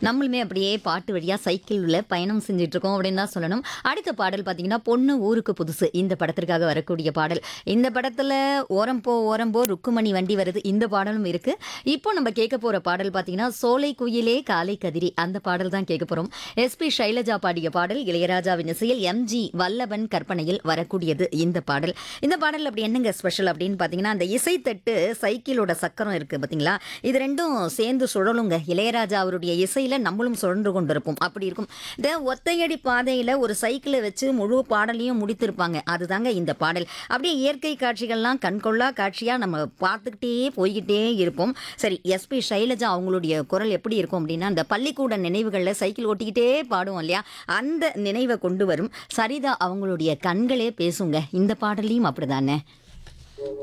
நம்மளுமே அப்படியே பாட்டு வழியா சைக்கிள்ல பயணம் செஞ்சுட்டு இருக்கோம் அப்படின்னு தான் சொல்லணும் அடுத்த பாடல் பார்த்தீங்கன்னா பொண்ணு ஊருக்கு புதுசு இந்த படத்திற்காக வரக்கூடிய பாடல் இந்த படத்துல ஓரம் போ ஓரம் போ ருக்குமணி வண்டி வருது இந்த பாடலும் இருக்கு இப்போ நம்ம கேட்க போற பாடல் பார்த்தீங்கன்னா சோலை குயிலே காலை கதிரி அந்த பாடல் தான் கேட்க போறோம் எஸ்பி சைலஜா பாடிய பாடல் இளையராஜாவின் இசையில் எம்ஜி வல்லவன் கற்பனையில் வரக்கூடியது இந்த பாடல் இந்த பாடல் அப்படி என்னங்க ஸ்பெஷல் அப்படின்னு பார்த்தீங்கன்னா அந்த இசைத்தட்டு சைக்கிளோட சக்கரம் இருக்கு பார்த்தீங்களா இது ரெண்டும் சேர்ந்து சுழலுங்க இளையராஜா அவருடைய இசையில நம்மளும் சுழன்று கொண்டிருப்போம் அப்படி இருக்கும் இந்த ஒத்தையடி பாதையில ஒரு சைக்கிளை வச்சு முழு பாடலையும் முடித்திருப்பாங்க அதுதாங்க இந்த பாடல் அப்படியே இயற்கை காட்சிகள்லாம் கண்கொள்ளா காட்சியா நம்ம பார்த்துக்கிட்டே போய்கிட்டே இருப்போம் சரி எஸ்பி சைலஜா அவங்களுடைய குரல் எப்படி இருக்கும் அப்படின்னா அந்த பள்ளிக்கூட நினைவுகளில் சைக்கிள் ஓட்டிக்கிட்டே பாடுவோம் இல்லையா அந்த நினைவை கொண்டு வரும் சரிதா அவங்களுடைய கண்களே பேசுங்க இந்த பாடலையும் அப்படிதானே